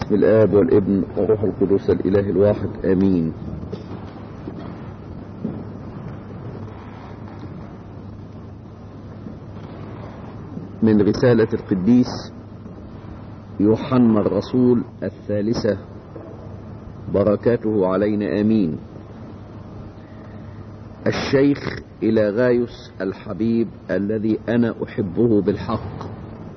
باسم الآب والابن والروح القدس الإله الواحد آمين من رسالة القديس يوحنا الرسول الثالثة بركاته علينا آمين الشيخ إلى غايس الحبيب الذي أنا أحبه بالحق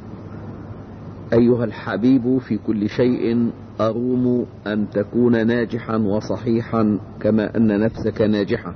أيها الحبيب في كل شيء أروم أن تكون ناجحا وصحيحا كما أن نفسك ناجحة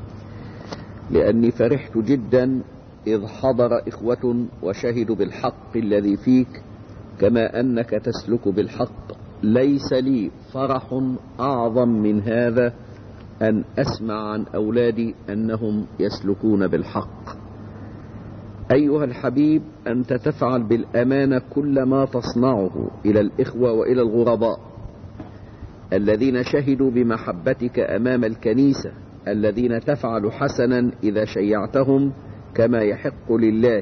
لأني فرحت جدا إذ حضر إخوة وشهدوا بالحق الذي فيك كما أنك تسلك بالحق ليس لي فرح أعظم من هذا أن أسمع عن أولادي أنهم يسلكون بالحق أيها الحبيب أنت تفعل بالأمانة كل ما تصنعه إلى الإخوة وإلى الغرباء الذين شهدوا بمحبتك أمام الكنيسة الذين تفعل حسنا إذا شيعتهم كما يحق لله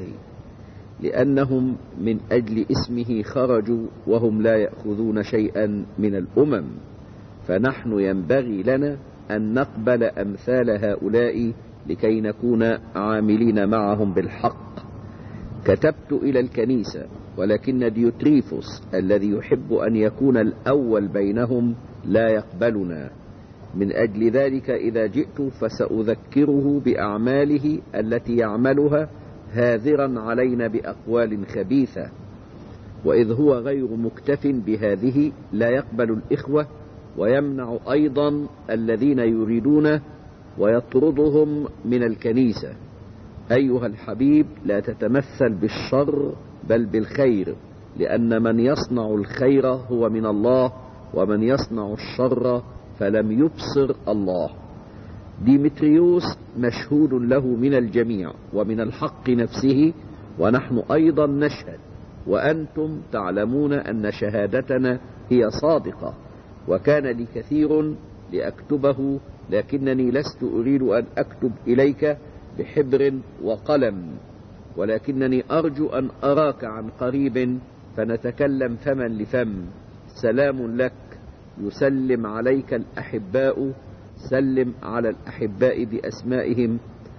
لأنهم من أجل اسمه خرجوا وهم لا يأخذون شيئا من الأمم فنحن ينبغي لنا أن نقبل أمثال هؤلاء لكي نكون عاملين معهم بالحق كتبت إلى الكنيسة ولكن ديوتريفوس الذي يحب أن يكون الأول بينهم لا يقبلنا من أجل ذلك إذا جئت فسأذكره بأعماله التي يعملها هاذرا علينا بأقوال خبيثة وإذ هو غير مكتف بهذه لا يقبل الإخوة ويمنع أيضا الذين يريدون ويطردهم من الكنيسة أيها الحبيب لا تتمثل بالشر بل بالخير لأن من يصنع الخير هو من الله ومن يصنع الشر فلم يبصر الله ديمتريوس مشهود له من الجميع ومن الحق نفسه ونحن أيضا نشهد وأنتم تعلمون أن شهادتنا هي صادقة وكان لي كثير لأكتبه لكنني لست أريد أن أكتب إليك بحبر وقلم ولكنني أرجو أن أراك عن قريب فنتكلم فما لفم سلام لك يسلم عليك الأحباء سلم على الأحباء بأسمائهم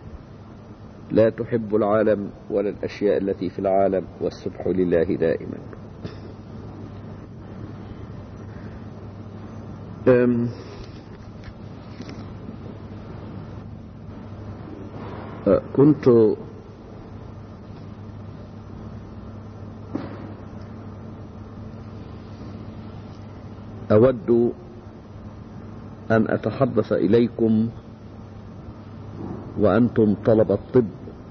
لا تحب العالم ولا الأشياء التي في العالم والسبح لله دائما أم كنت أود أن أتحدث إليكم وأنتم طلب الطب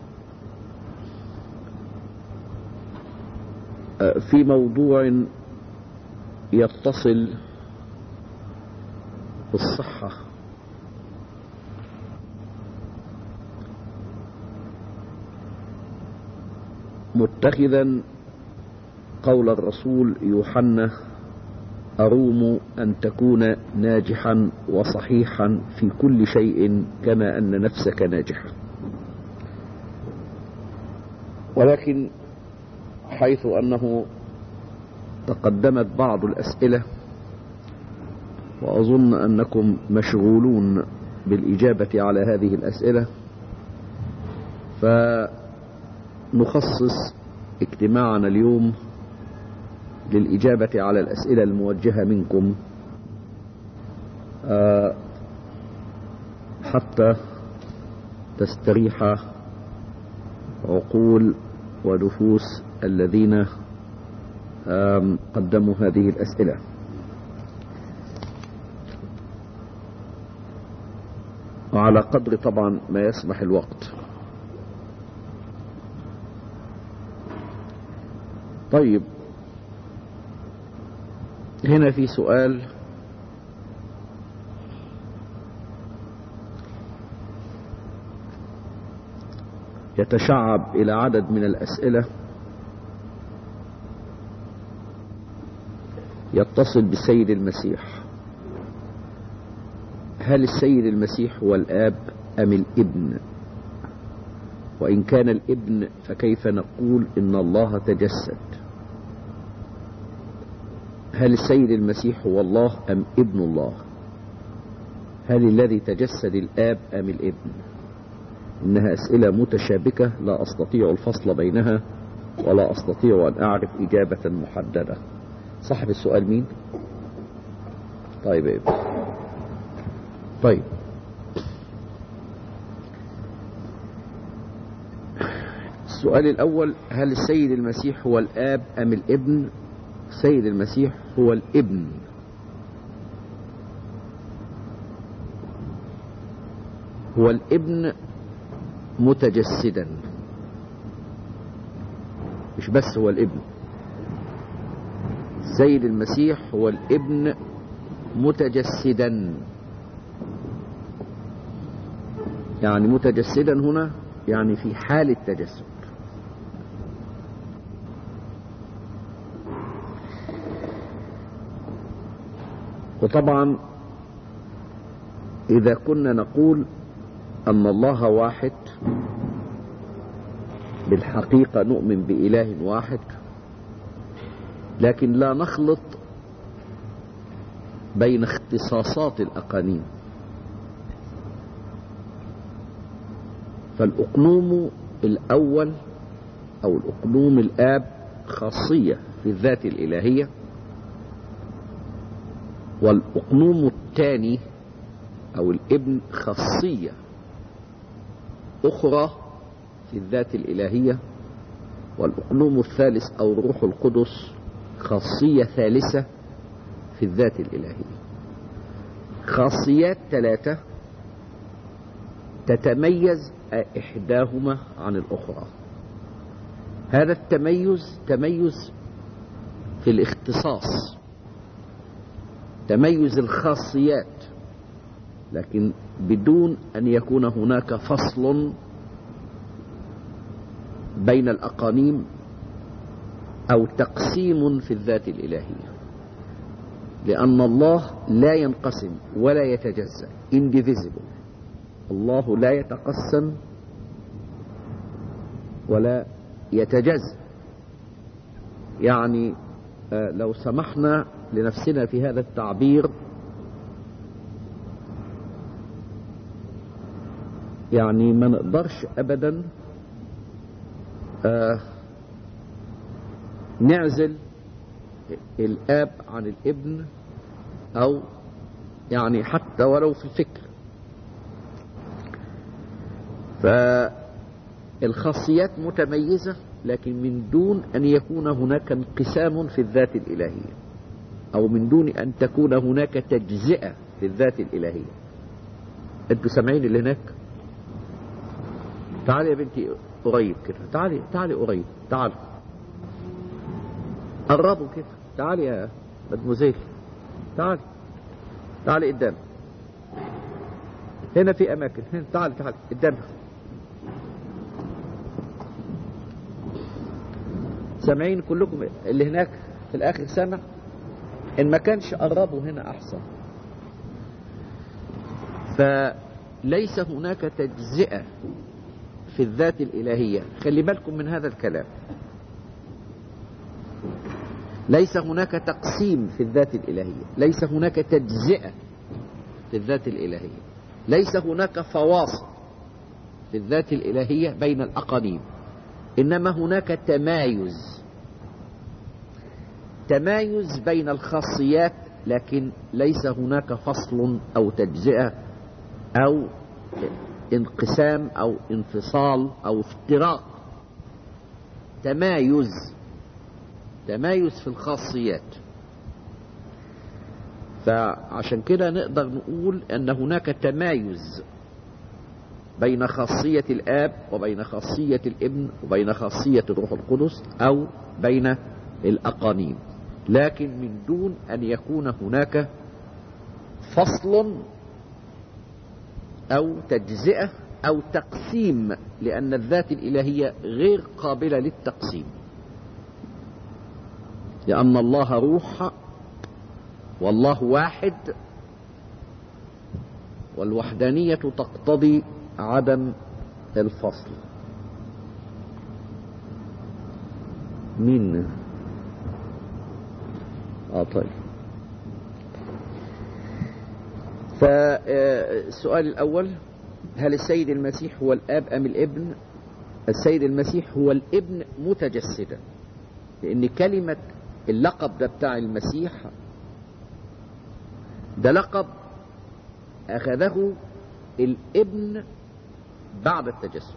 في موضوع يتصل بالصحة متخذا قول الرسول يوحنا أروم أن تكون ناجحا وصحيحا في كل شيء كما أن نفسك ناجحة ولكن حيث أنه تقدمت بعض الأسئلة وأظن أنكم مشغولون بالإجابة على هذه الأسئلة فنخصص اجتماعنا اليوم للإجابة على الأسئلة الموجهة منكم حتى تستريح عقول ونفوس الذين قدموا هذه الأسئلة وعلى قدر طبعا ما يسمح الوقت طيب هنا في سؤال يتشعب إلى عدد من الأسئلة يتصل بالسيد المسيح هل السيد المسيح هو الآب أم الابن وإن كان الابن فكيف نقول إن الله تجسد هل السيد المسيح هو الله أم ابن الله هل الذي تجسد الآب أم الابن إنها أسئلة متشابكة لا أستطيع الفصل بينها ولا أستطيع أن أعرف إجابة محددة صاحب السؤال مين طيب إيه. طيب السؤال الأول هل السيد المسيح هو الآب أم الابن السيد المسيح هو الابن هو الابن متجسدا مش بس هو الابن السيد المسيح هو الابن متجسدا يعني متجسدا هنا يعني في حال التجسد وطبعا إذا كنا نقول أن الله واحد بالحقيقة نؤمن بإله واحد لكن لا نخلط بين اختصاصات الأقانيم فالأقنوم الأول أو الأقنوم الآب خاصية في الذات الإلهية والأقنوم الثاني أو الابن خاصية أخرى في الذات الإلهية والأقنوم الثالث أو الروح القدس خاصية ثالثة في الذات الإلهية خاصيات ثلاثة تتميز إحداهما عن الأخرى هذا التميز تميز في الاختصاص تميز الخاصيات لكن بدون أن يكون هناك فصل بين الأقانيم أو تقسيم في الذات الإلهية لأن الله لا ينقسم ولا يتجزأ indivisible الله لا يتقسم ولا يتجزأ يعني لو سمحنا لنفسنا في هذا التعبير يعني ما نقدرش ابدا آه نعزل الاب عن الابن او يعني حتى ولو في الفكر فالخاصيات متميزة لكن من دون أن يكون هناك انقسام في الذات الإلهية أو من دون أن تكون هناك تجزئة في الذات الإلهية أنتوا سامعين اللي هناك تعالي يا بنتي قريب كده تعالي تعالي قريب تعالي قربوا كده تعالي يا مدموزيل تعالي تعالي قدام هنا في أماكن هنا تعالي تعالي قدامها سامعين كلكم اللي هناك في الآخر سامع إن ما كانش قربوا هنا أحسن فليس هناك تجزئة في الذات الإلهية خلي بالكم من هذا الكلام ليس هناك تقسيم في الذات الإلهية ليس هناك تجزئة في الذات الإلهية ليس هناك فواصل في الذات الإلهية بين الأقانيم إنما هناك تمايز تمايز بين الخاصيات لكن ليس هناك فصل أو تجزئة أو انقسام أو انفصال أو افتراق تمايز تمايز في الخاصيات فعشان كده نقدر نقول أن هناك تمايز بين خاصية الآب وبين خاصية الابن وبين خاصية الروح القدس أو بين الأقانيم لكن من دون أن يكون هناك فصل أو تجزئة أو تقسيم لأن الذات الإلهية غير قابلة للتقسيم لأن الله روح والله واحد والوحدانية تقتضي عدم الفصل مين اه طيب فالسؤال الأول هل السيد المسيح هو الآب أم الابن السيد المسيح هو الابن متجسدا لأن كلمة اللقب ده بتاع المسيح ده لقب أخذه الابن بعد التجسد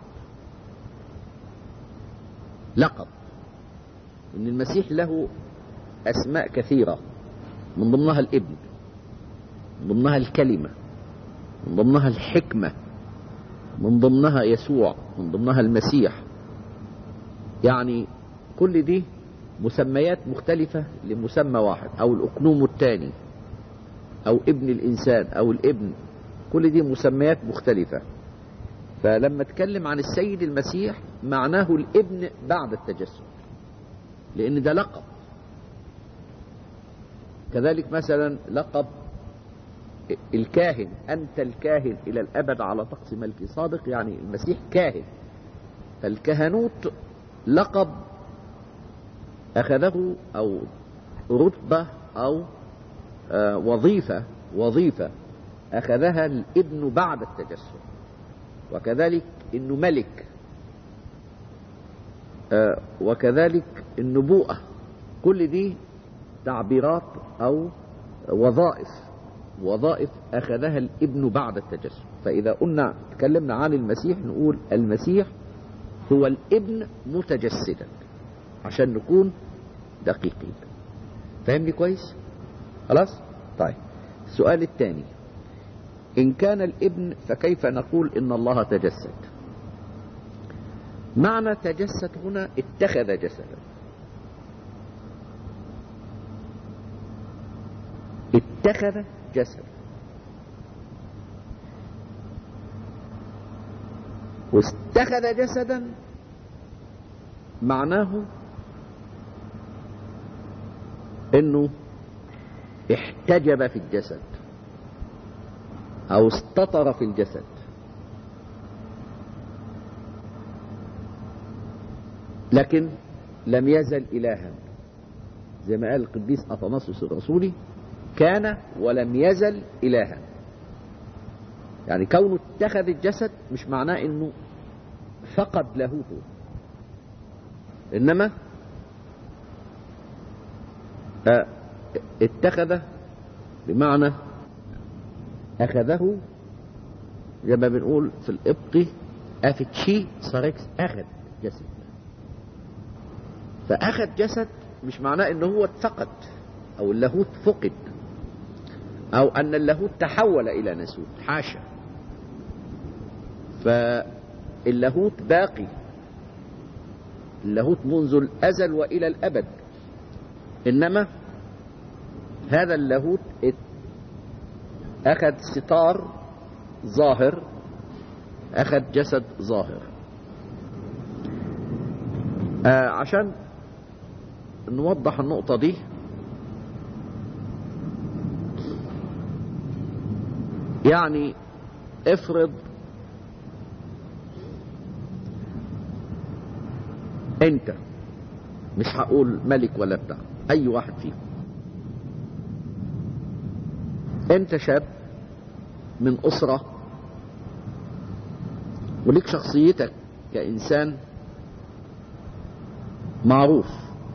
لقب إن المسيح له أسماء كثيرة من ضمنها الابن من ضمنها الكلمة من ضمنها الحكمة من ضمنها يسوع من ضمنها المسيح يعني كل دي مسميات مختلفة لمسمى واحد أو الأقنوم الثاني أو ابن الإنسان أو الابن كل دي مسميات مختلفة فلما اتكلم عن السيد المسيح معناه الابن بعد التجسد لأن ده لقب كذلك مثلا لقب الكاهن أنت الكاهن إلى الأبد على طقس ملك صادق يعني المسيح كاهن فالكهنوت لقب أخذه أو رتبة أو آه وظيفة وظيفة أخذها الابن بعد التجسد وكذلك إنه ملك آه وكذلك النبوءة كل دي تعبيرات أو وظائف وظائف أخذها الابن بعد التجسد فإذا قلنا تكلمنا عن المسيح نقول المسيح هو الابن متجسدا عشان نكون دقيقين فهمني كويس خلاص طيب السؤال الثاني إن كان الابن فكيف نقول إن الله تجسد معنى تجسد هنا اتخذ جسدا اتخذ جسد واستخذ جسدا معناه انه احتجب في الجسد او استطر في الجسد لكن لم يزل الها زي ما قال القديس اثناسيوس الرسولي كان ولم يزل إلها يعني كونه اتخذ الجسد مش معناه انه فقد لاهوته انما اتخذ بمعنى اخذه زي ما بنقول في القبطي افتشي صاركس اخذ جسد فاخذ جسد مش معناه انه هو اتفقد او اللاهوت فقد او ان اللاهوت تحول الى ناسوت حاشا فاللاهوت باقي اللاهوت منذ الازل والى الابد انما هذا اللاهوت اخذ ستار ظاهر اخذ جسد ظاهر آه عشان نوضح النقطه دي يعني افرض انت مش هقول ملك ولا بتاع اي واحد فيهم انت شاب من اسرة وليك شخصيتك كانسان معروف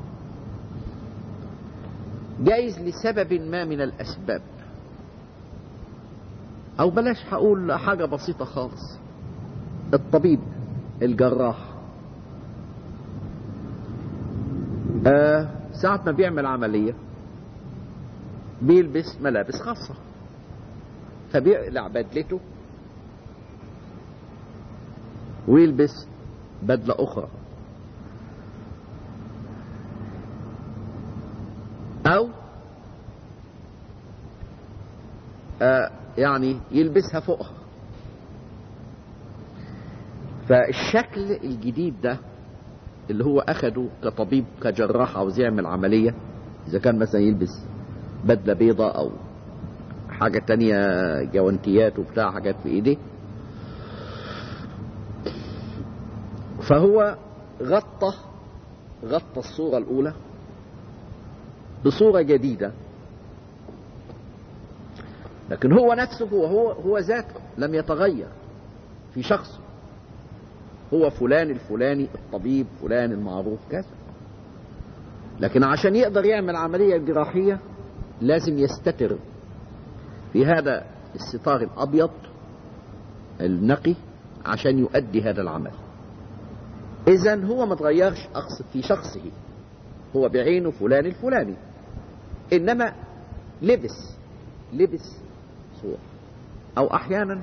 جايز لسبب ما من الاسباب او بلاش هقول حاجة بسيطة خالص الطبيب الجراح آه ساعة ما بيعمل عملية بيلبس ملابس خاصة فبيقلع بدلته ويلبس بدلة أخرى أو آه يعني يلبسها فوقها فالشكل الجديد ده اللي هو اخده كطبيب كجراح عاوز يعمل عملية اذا كان مثلا يلبس بدلة بيضة او حاجة تانية جوانتيات وبتاع حاجات في ايديه فهو غطى غطى الصورة الاولى بصورة جديدة لكن هو نفسه هو هو, هو ذاته لم يتغير في شخصه هو فلان الفلاني الطبيب فلان المعروف كذا لكن عشان يقدر يعمل عملية جراحية لازم يستتر في هذا الستار الأبيض النقي عشان يؤدي هذا العمل إذا هو ما تغيرش أقصد في شخصه هو بعينه فلان الفلاني إنما لبس لبس صور أو أحيانا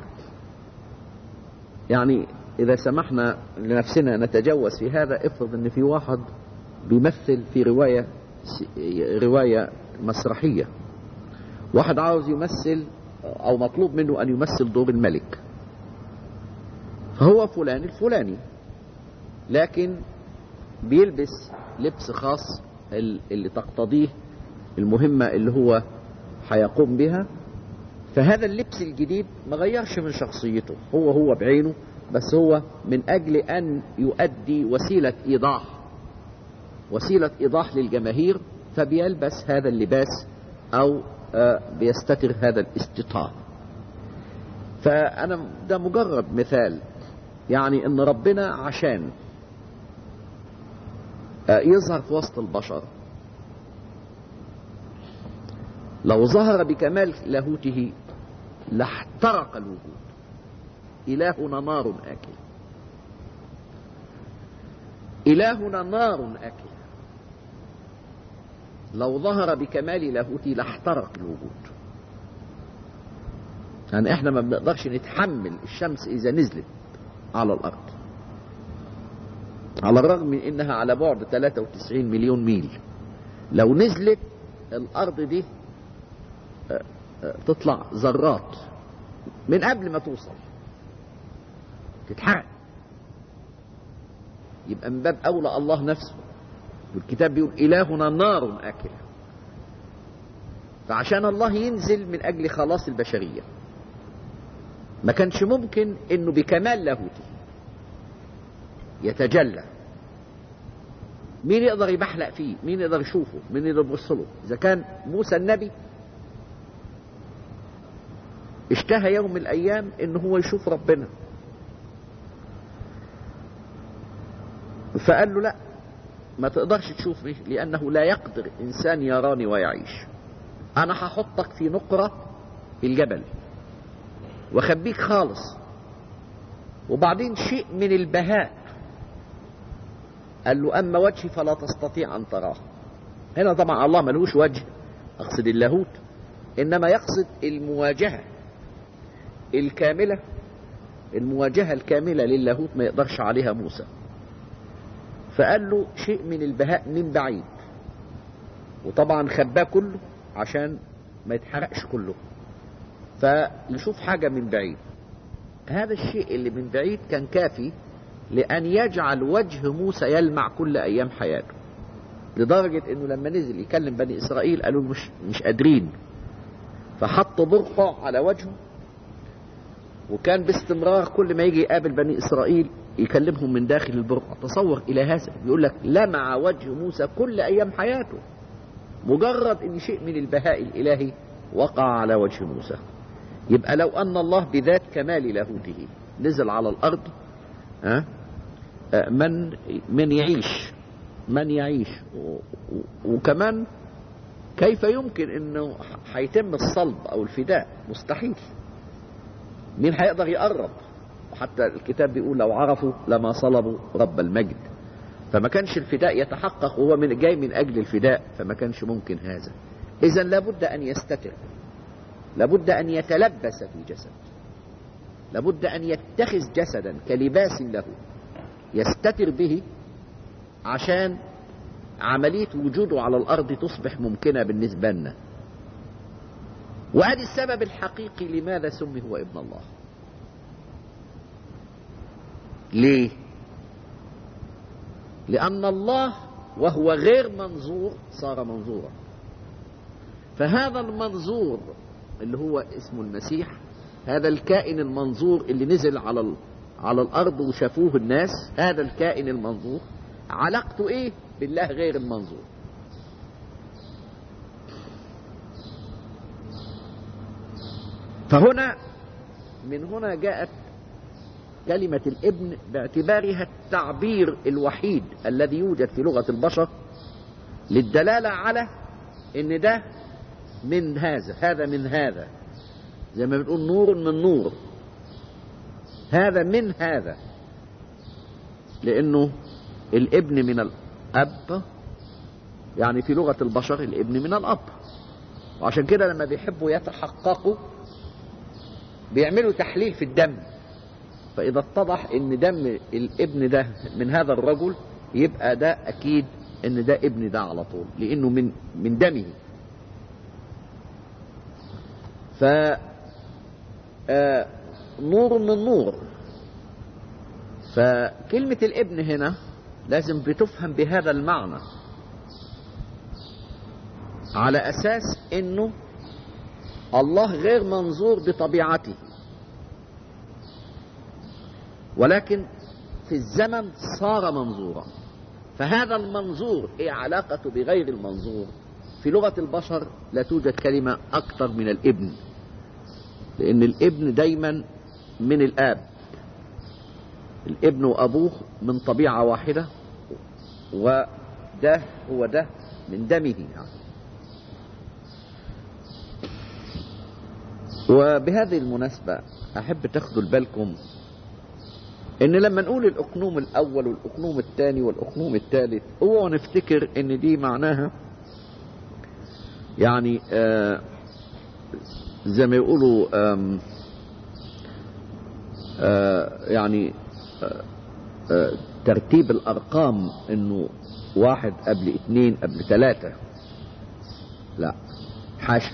يعني إذا سمحنا لنفسنا نتجوز في هذا افرض إن في واحد بيمثل في رواية رواية مسرحية واحد عاوز يمثل أو مطلوب منه أن يمثل دور الملك فهو فلان الفلاني لكن بيلبس لبس خاص اللي تقتضيه المهمة اللي هو هيقوم بها فهذا اللبس الجديد ما غيرش من شخصيته هو هو بعينه بس هو من أجل أن يؤدي وسيلة إيضاح وسيلة إيضاح للجماهير فبيلبس هذا اللباس أو بيستتر هذا الاستطار فأنا ده مجرد مثال يعني ان ربنا عشان يظهر في وسط البشر لو ظهر بكمال لاهوته لاحترق الوجود إلهنا نار آكل إلهنا نار آكل لو ظهر بكمال لاهوته لاحترق الوجود يعني احنا ما بنقدرش نتحمل الشمس إذا نزلت على الأرض على الرغم من إنها على بعد 93 مليون ميل لو نزلت الأرض دي تطلع ذرات من قبل ما توصل تتحرق يبقى من باب أولى الله نفسه والكتاب بيقول إلهنا نار آكلة فعشان الله ينزل من أجل خلاص البشرية ما كانش ممكن انه بكمال لاهوته يتجلى مين يقدر يبحلق فيه مين يقدر يشوفه مين يقدر يبص له اذا كان موسى النبي اشتهى يوم من الايام ان هو يشوف ربنا فقال له لا ما تقدرش تشوفني لانه لا يقدر انسان يراني ويعيش انا هحطك في نقره في الجبل واخبيك خالص وبعدين شيء من البهاء قال له اما وجهي فلا تستطيع ان تراه هنا طبعا الله ملوش وجه اقصد اللاهوت انما يقصد المواجهه الكامله المواجهه الكامله للاهوت ما يقدرش عليها موسى فقال له شيء من البهاء من بعيد وطبعا خباه كله عشان ما يتحرقش كله فيشوف حاجة من بعيد هذا الشيء اللي من بعيد كان كافي لأن يجعل وجه موسى يلمع كل أيام حياته لدرجة أنه لما نزل يكلم بني إسرائيل قالوا مش, مش قادرين فحط برقع على وجهه وكان باستمرار كل ما يجي يقابل بني إسرائيل يكلمهم من داخل البرقع تصور إلى هذا بيقول لك لمع وجه موسى كل أيام حياته مجرد أن شيء من البهاء الإلهي وقع على وجه موسى يبقى لو أن الله بذات كمال لاهوته نزل على الأرض ها من من يعيش من يعيش وكمان كيف يمكن انه هيتم الصلب او الفداء مستحيل مين هيقدر يقرب حتى الكتاب بيقول لو عرفوا لما صلبوا رب المجد فما كانش الفداء يتحقق وهو من جاي من اجل الفداء فما كانش ممكن هذا اذا لابد ان يستتر لابد ان يتلبس في جسد لابد ان يتخذ جسدا كلباس له يستتر به عشان عملية وجوده على الأرض تصبح ممكنة بالنسبة لنا وهذا السبب الحقيقي لماذا سمي هو ابن الله ليه لأن الله وهو غير منظور صار منظورا فهذا المنظور اللي هو اسمه المسيح هذا الكائن المنظور اللي نزل على على الأرض وشافوه الناس هذا الكائن المنظور علاقته ايه بالله غير المنظور فهنا من هنا جاءت كلمة الابن باعتبارها التعبير الوحيد الذي يوجد في لغة البشر للدلالة على ان ده من هذا هذا من هذا زي ما بنقول نور من نور هذا من هذا لانه الابن من الاب يعني في لغة البشر الابن من الاب وعشان كده لما بيحبوا يتحققوا بيعملوا تحليل في الدم فإذا اتضح إن دم الابن ده من هذا الرجل يبقى ده أكيد إن ده ابن ده على طول لأنه من من دمه ف آه نور من نور فكلمة الابن هنا لازم بتفهم بهذا المعنى على أساس إنه الله غير منظور بطبيعته ولكن في الزمن صار منظورا فهذا المنظور ايه علاقته بغير المنظور في لغة البشر لا توجد كلمة أكثر من الابن لأن الابن دايما من الآب الابن وأبوه من طبيعة واحدة وده هو ده من دمه يعني وبهذه المناسبة أحب تاخدوا بالكم ان لما نقول الاقنوم الاول والاقنوم الثاني والاقنوم الثالث اوعوا نفتكر ان دي معناها يعني آه زي ما يقولوا آم آه يعني آه آه ترتيب الارقام انه واحد قبل اثنين قبل ثلاثة لا حاشا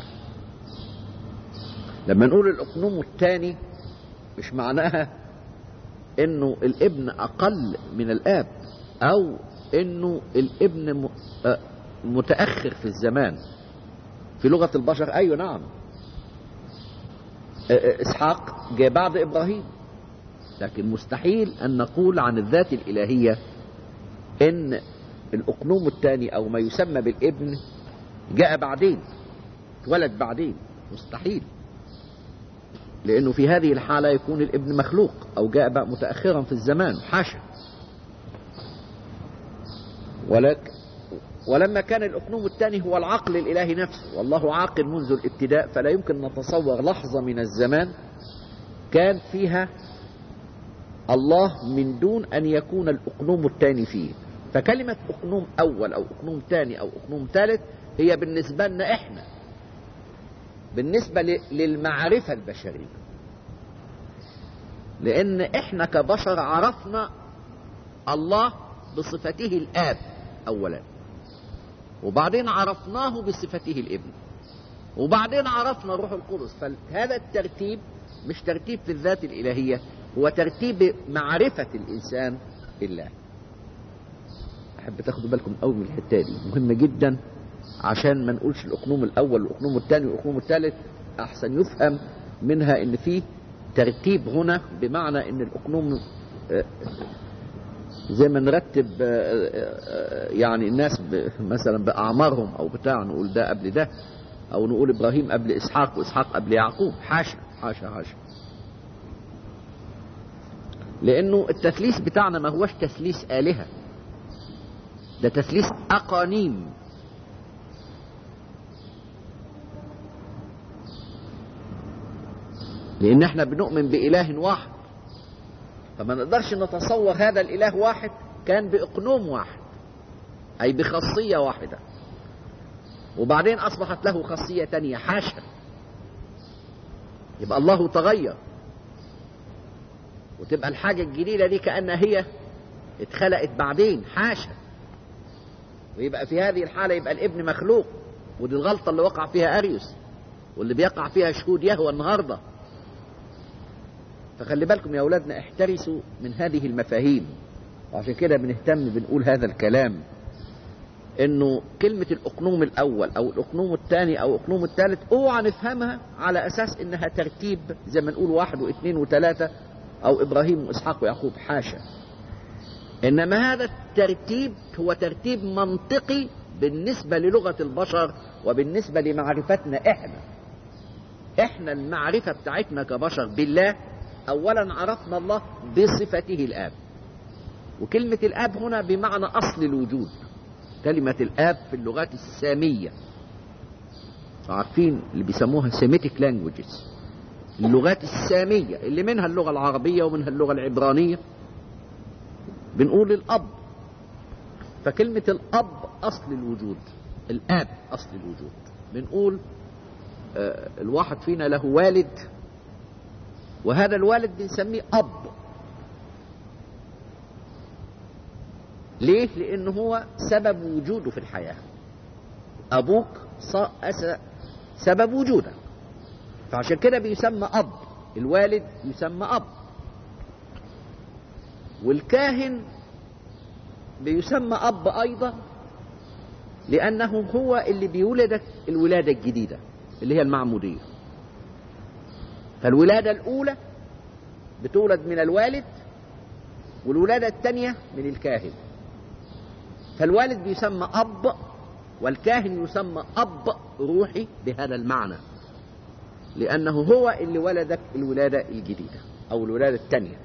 لما نقول الاقنوم الثاني مش معناها انه الابن اقل من الاب او انه الابن متاخر في الزمان في لغه البشر ايوه نعم اسحاق جاء بعد ابراهيم لكن مستحيل ان نقول عن الذات الالهيه ان الاقنوم الثاني او ما يسمى بالابن جاء بعدين اتولد بعدين مستحيل لأنه في هذه الحالة يكون الابن مخلوق أو جاء بقى متأخرا في الزمان حاشا ولك ولما كان الأقنوم الثاني هو العقل الإلهي نفسه والله عاقل منذ الابتداء فلا يمكن نتصور لحظة من الزمان كان فيها الله من دون أن يكون الأقنوم الثاني فيه فكلمة أقنوم أول أو أقنوم ثاني أو أقنوم ثالث هي بالنسبة لنا إحنا بالنسبة للمعرفة البشرية لأن إحنا كبشر عرفنا الله بصفته الآب أولا وبعدين عرفناه بصفته الابن وبعدين عرفنا الروح القدس فهذا الترتيب مش ترتيب في الذات الإلهية هو ترتيب معرفة الإنسان بالله أحب تاخدوا بالكم قوي من الحتة دي مهمة جدا عشان ما نقولش الاقنوم الاول والاقنوم الثاني والاقنوم الثالث احسن يفهم منها ان في ترتيب هنا بمعنى ان الاقنوم زي ما نرتب يعني الناس مثلا باعمارهم او بتاع نقول ده قبل ده او نقول ابراهيم قبل اسحاق واسحاق قبل يعقوب حاشا حاشا حاشا لانه التثليث بتاعنا ما هوش تثليث الهه ده تثليث اقانيم لان احنا بنؤمن باله واحد فما نقدرش نتصور هذا الاله واحد كان باقنوم واحد اي بخاصية واحدة وبعدين اصبحت له خاصية تانية حاشا يبقى الله تغير وتبقى الحاجة الجديدة دي كأنها هي اتخلقت بعدين حاشا ويبقى في هذه الحالة يبقى الابن مخلوق ودي الغلطة اللي وقع فيها أريوس واللي بيقع فيها شهود يهوى النهارده فخلي بالكم يا أولادنا احترسوا من هذه المفاهيم وعشان كده بنهتم بنقول هذا الكلام انه كلمة الاقنوم الاول او الاقنوم الثاني او الاقنوم الثالث اوعى نفهمها على اساس انها ترتيب زي ما نقول واحد واثنين وثلاثة او ابراهيم واسحاق ويعقوب حاشا انما هذا الترتيب هو ترتيب منطقي بالنسبة للغة البشر وبالنسبة لمعرفتنا احنا احنا المعرفة بتاعتنا كبشر بالله اولا عرفنا الله بصفته الاب وكلمة الاب هنا بمعنى اصل الوجود كلمة الاب في اللغات السامية عارفين اللي بيسموها سيميتيك لانجوجز اللغات السامية اللي منها اللغة العربية ومنها اللغة العبرانية بنقول الاب فكلمة الاب اصل الوجود الاب اصل الوجود بنقول آه الواحد فينا له والد وهذا الوالد بنسميه اب ليه لانه هو سبب وجوده في الحياه ابوك سبب وجودك فعشان كده بيسمى اب الوالد يسمى اب والكاهن بيسمى اب ايضا لانه هو اللي بيولدك الولاده الجديده اللي هي المعموديه فالولاده الاولى بتولد من الوالد والولاده الثانيه من الكاهن فالوالد بيسمى اب والكاهن يسمى اب روحي بهذا المعنى لانه هو اللي ولدك الولاده الجديده او الولاده الثانيه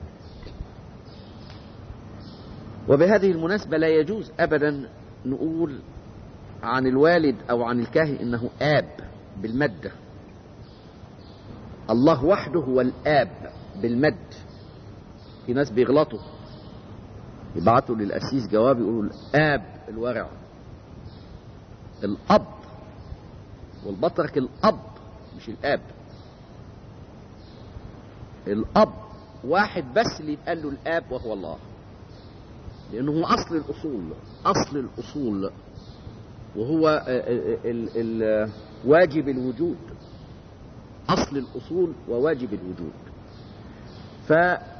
وبهذه المناسبه لا يجوز ابدا نقول عن الوالد او عن الكاهن انه اب بالمده الله وحده هو الاب بالمد في ناس بيغلطوا يبعتوا للقسيس جواب يقولوا الاب الورع الاب والبطرك الاب مش الاب الاب واحد بس اللي يتقال له الاب وهو الله لانه هو اصل الاصول اصل الاصول وهو ال ال واجب الوجود اصل الاصول وواجب الوجود ف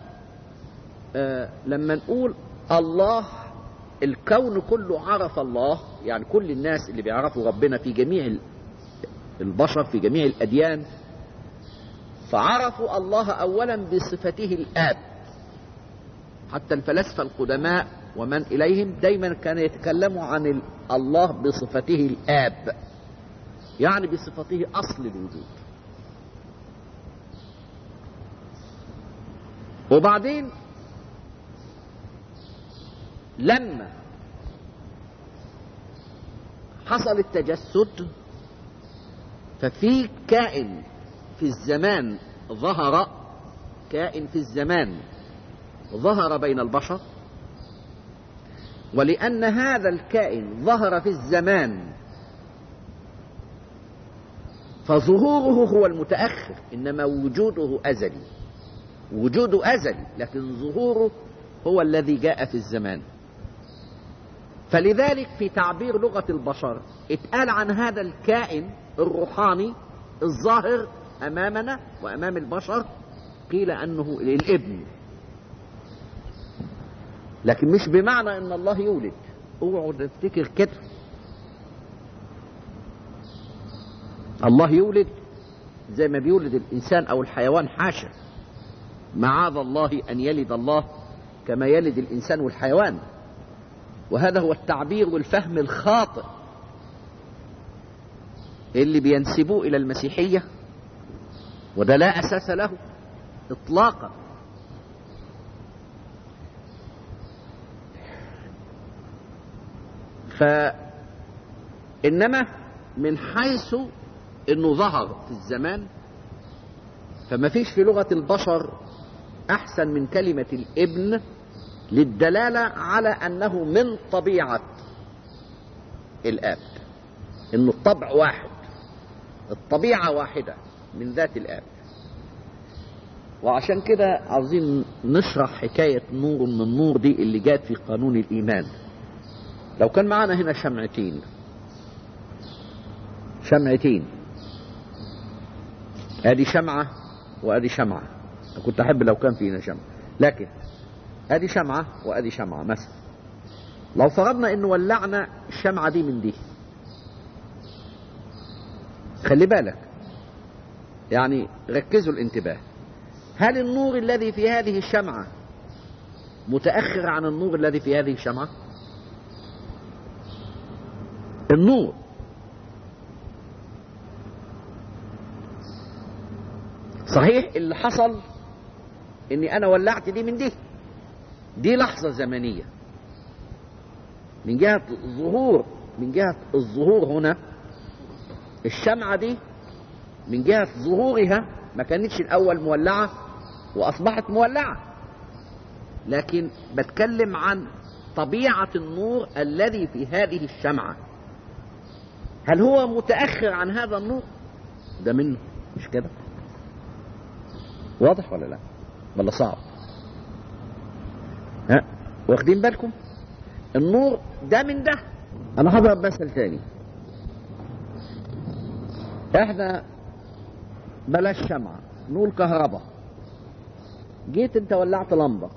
لما نقول الله الكون كله عرف الله يعني كل الناس اللي بيعرفوا ربنا في جميع البشر في جميع الاديان فعرفوا الله اولا بصفته الاب حتى الفلاسفه القدماء ومن اليهم دايما كانوا يتكلموا عن الله بصفته الاب يعني بصفته اصل الوجود وبعدين لما حصل التجسد ففي كائن في الزمان ظهر كائن في الزمان ظهر بين البشر ولأن هذا الكائن ظهر في الزمان فظهوره هو المتأخر إنما وجوده أزلي وجوده أزلي لكن ظهوره هو الذي جاء في الزمان فلذلك في تعبير لغة البشر اتقال عن هذا الكائن الروحاني الظاهر أمامنا وأمام البشر قيل أنه الابن لكن مش بمعنى ان الله يولد اوعوا تفتكر كده الله يولد زي ما بيولد الانسان او الحيوان حاشا معاذ الله ان يلد الله كما يلد الانسان والحيوان وهذا هو التعبير والفهم الخاطئ اللي بينسبوه الى المسيحيه وده لا اساس له اطلاقا فإنما من حيث أنه ظهر في الزمان فما فيش في لغة البشر أحسن من كلمة الابن للدلالة على أنه من طبيعة الآب أنه الطبع واحد الطبيعة واحدة من ذات الآب وعشان كده عاوزين نشرح حكاية نور من النور دي اللي جات في قانون الإيمان لو كان معانا هنا شمعتين شمعتين ادي شمعة وادي شمعة كنت احب لو كان في هنا شمعة لكن ادي شمعة وادي شمعة مثلا لو فرضنا ان ولعنا الشمعة دي من دي خلي بالك يعني ركزوا الانتباه هل النور الذي في هذه الشمعة متأخر عن النور الذي في هذه الشمعة النور صحيح اللي حصل اني انا ولعت دي من دي دي لحظة زمنية من جهة الظهور من جهة الظهور هنا الشمعة دي من جهة ظهورها ما كانتش الأول مولعة وأصبحت مولعة لكن بتكلم عن طبيعة النور الذي في هذه الشمعة هل هو متأخر عن هذا النور ده منه مش كده واضح ولا لا ولا صعب ها واخدين بالكم النور ده من ده انا هضرب مثل تاني احنا بلاش شمعة نقول كهرباء جيت انت ولعت لمبة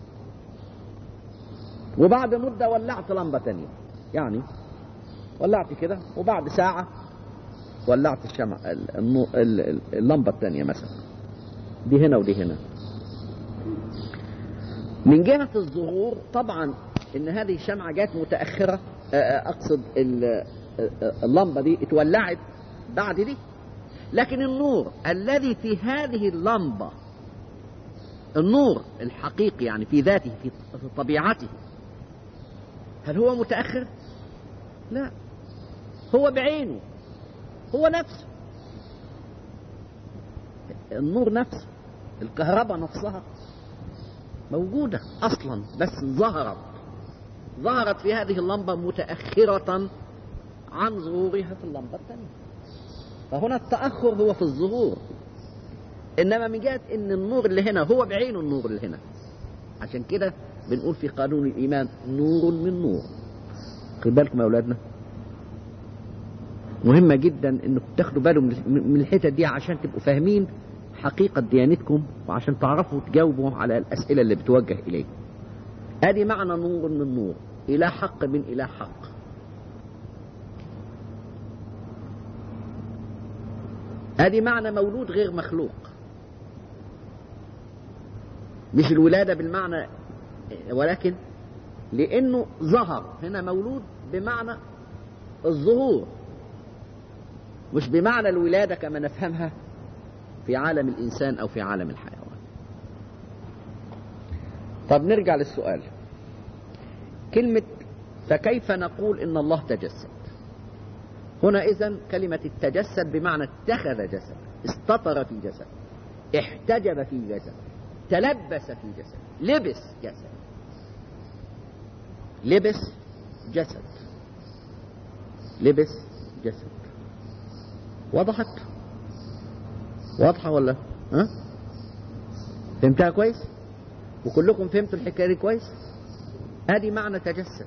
وبعد مدة ولعت لمبة تانية يعني ولعت كده وبعد ساعة ولعت الشمع اللمبة التانية مثلا دي هنا ودي هنا من جهة الظهور طبعا ان هذه الشمعة جات متأخرة اقصد اللمبة دي اتولعت بعد دي لكن النور الذي في هذه اللمبة النور الحقيقي يعني في ذاته في طبيعته هل هو متأخر؟ لا هو بعينه هو نفسه النور نفسه الكهرباء نفسها موجودة أصلا بس ظهرت ظهرت في هذه اللمبة متأخرة عن ظهورها في اللمبة الثانية فهنا التأخر هو في الظهور إنما من جهة إن النور اللي هنا هو بعينه النور اللي هنا عشان كده بنقول في قانون الإيمان نور من نور خد بالكم يا أولادنا مهمة جدا انكم تاخدوا بالكم من الحتت دي عشان تبقوا فاهمين حقيقة ديانتكم وعشان تعرفوا تجاوبوا على الأسئلة اللي بتوجه إليكم ادي معنى نور من نور إلى حق من إلى حق ادي معنى مولود غير مخلوق مش الولادة بالمعنى ولكن لأنه ظهر هنا مولود بمعنى الظهور مش بمعنى الولادة كما نفهمها في عالم الإنسان أو في عالم الحيوان طب نرجع للسؤال كلمة فكيف نقول إن الله تجسد هنا إذن كلمة التجسد بمعنى اتخذ جسد استطر في جسد احتجب في جسد تلبس في جسد لبس جسد لبس جسد لبس جسد وضحت واضحة ولا ها فهمتها كويس وكلكم فهمتوا الحكاية دي كويس ادي معنى تجسد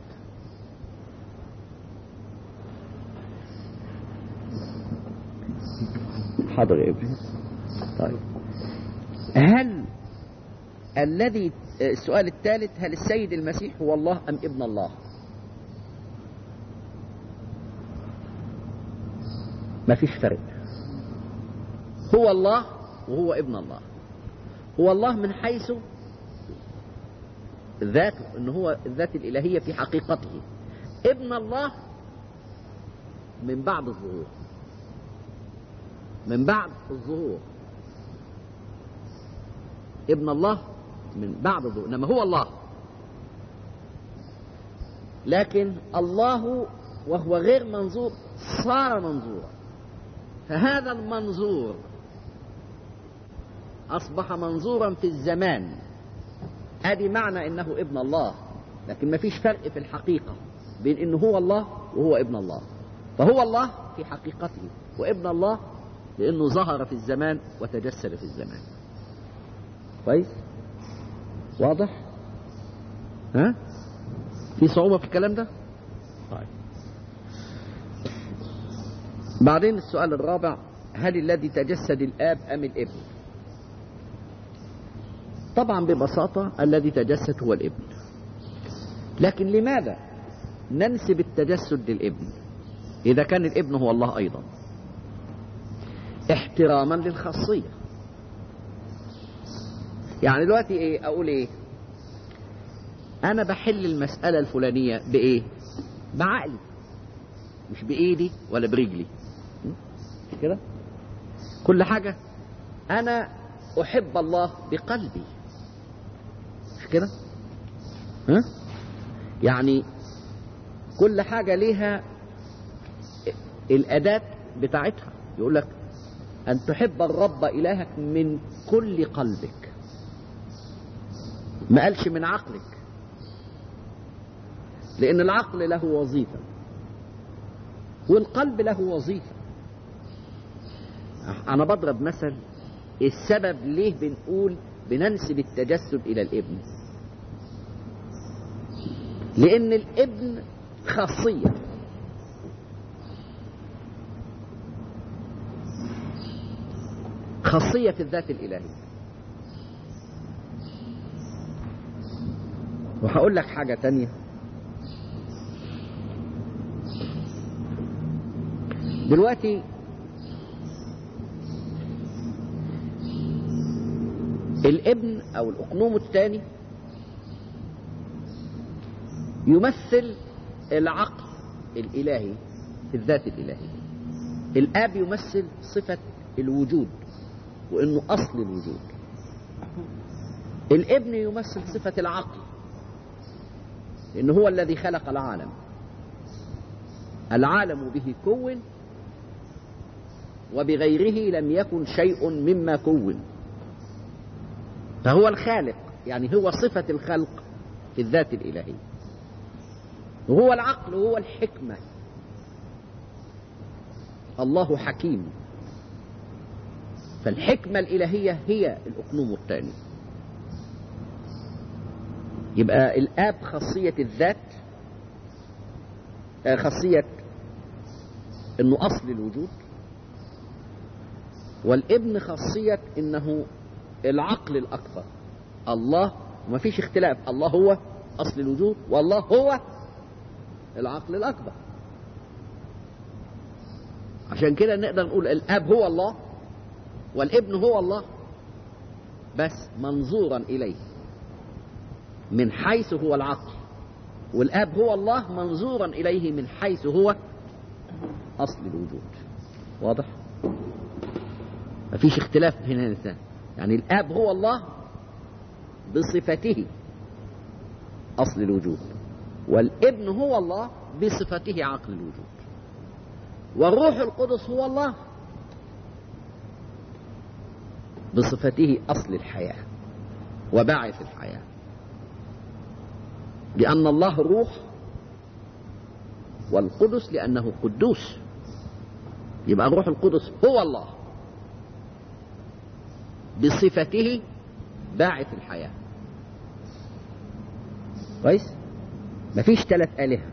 حاضر يا ابني طيب هل الذي السؤال الثالث هل السيد المسيح هو الله ام ابن الله ما فيش فرق هو الله وهو ابن الله هو الله من حيث ذاته ان هو الذات الالهيه في حقيقته ابن الله من بعد الظهور من بعد الظهور ابن الله من بعد الظهور انما هو الله لكن الله وهو غير منظور صار منظورا فهذا المنظور أصبح منظورا في الزمان ادي معنى انه ابن الله لكن ما فيش فرق في الحقيقة بين انه هو الله وهو ابن الله فهو الله في حقيقته وابن الله لانه ظهر في الزمان وتجسد في الزمان كويس واضح ها في صعوبة في الكلام ده طيب بعدين السؤال الرابع هل الذي تجسد الاب ام الابن طبعا ببساطة الذي تجسد هو الابن لكن لماذا ننسب التجسد للابن إذا كان الابن هو الله أيضا احتراما للخاصية يعني دلوقتي ايه اقول ايه انا بحل المسألة الفلانية بايه بعقلي مش بايدي ولا برجلي مش كده كل حاجة انا احب الله بقلبي مش كده ها يعني كل حاجة ليها الأداة بتاعتها يقول لك أن تحب الرب إلهك من كل قلبك ما قالش من عقلك لأن العقل له وظيفة والقلب له وظيفة أنا بضرب مثل السبب ليه بنقول بننسب التجسد إلى الابن لأن الابن خاصية خاصية في الذات الإلهية وهقول لك حاجة تانية دلوقتي الابن او الاقنوم الثاني يمثل العقل الالهي في الذات الالهيه الاب يمثل صفه الوجود وانه اصل الوجود الابن يمثل صفه العقل لانه هو الذي خلق العالم العالم به كون وبغيره لم يكن شيء مما كون فهو الخالق يعني هو صفة الخلق في الذات الإلهية وهو العقل وهو الحكمة الله حكيم فالحكمة الإلهية هي الأقنوم الثاني يبقى الآب خاصية الذات خاصية انه اصل الوجود والابن خاصية انه العقل الاكبر الله وما فيش اختلاف الله هو اصل الوجود والله هو العقل الاكبر عشان كده نقدر نقول الاب هو الله والابن هو الله بس منظورا اليه من حيث هو العقل والاب هو الله منظورا اليه من حيث هو اصل الوجود واضح مفيش اختلاف هنا الانسان يعني الاب هو الله بصفته اصل الوجود والابن هو الله بصفته عقل الوجود والروح القدس هو الله بصفته اصل الحياه وباعث الحياه لأن الله روح والقدس لأنه قدوس يبقى الروح القدس هو الله بصفته باعث الحياة كويس مفيش ثلاث آلهة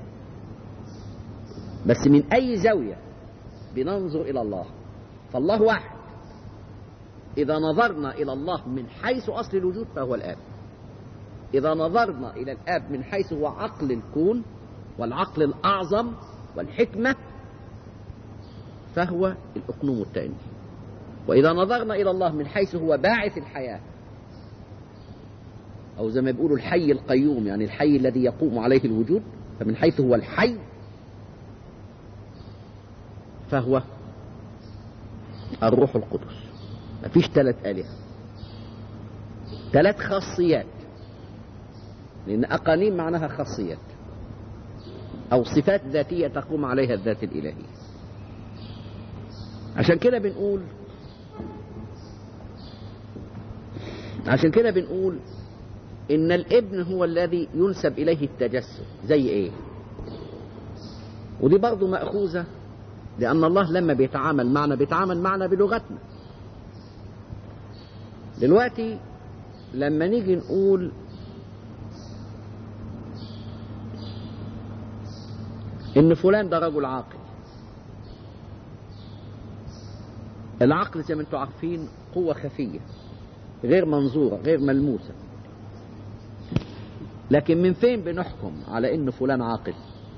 بس من أي زاوية بننظر إلى الله فالله واحد إذا نظرنا إلى الله من حيث أصل الوجود فهو الآب إذا نظرنا إلى الآب من حيث هو عقل الكون والعقل الأعظم والحكمة فهو الأقنوم الثاني وإذا نظرنا إلى الله من حيث هو باعث الحياة أو زي ما بيقولوا الحي القيوم يعني الحي الذي يقوم عليه الوجود فمن حيث هو الحي فهو الروح القدس مفيش ثلاث آلهة ثلاث خاصيات لأن أقانيم معناها خاصيات أو صفات ذاتية تقوم عليها الذات الإلهية عشان كده بنقول عشان كده بنقول إن الابن هو الذي ينسب إليه التجسد زي إيه ودي برضه مأخوذة لأن الله لما بيتعامل معنا بيتعامل معنا بلغتنا دلوقتي لما نيجي نقول ان فلان ده رجل عاقل العقل زي ما انتم عارفين قوة خفية غير منظورة غير ملموسة لكن من فين بنحكم على ان فلان عاقل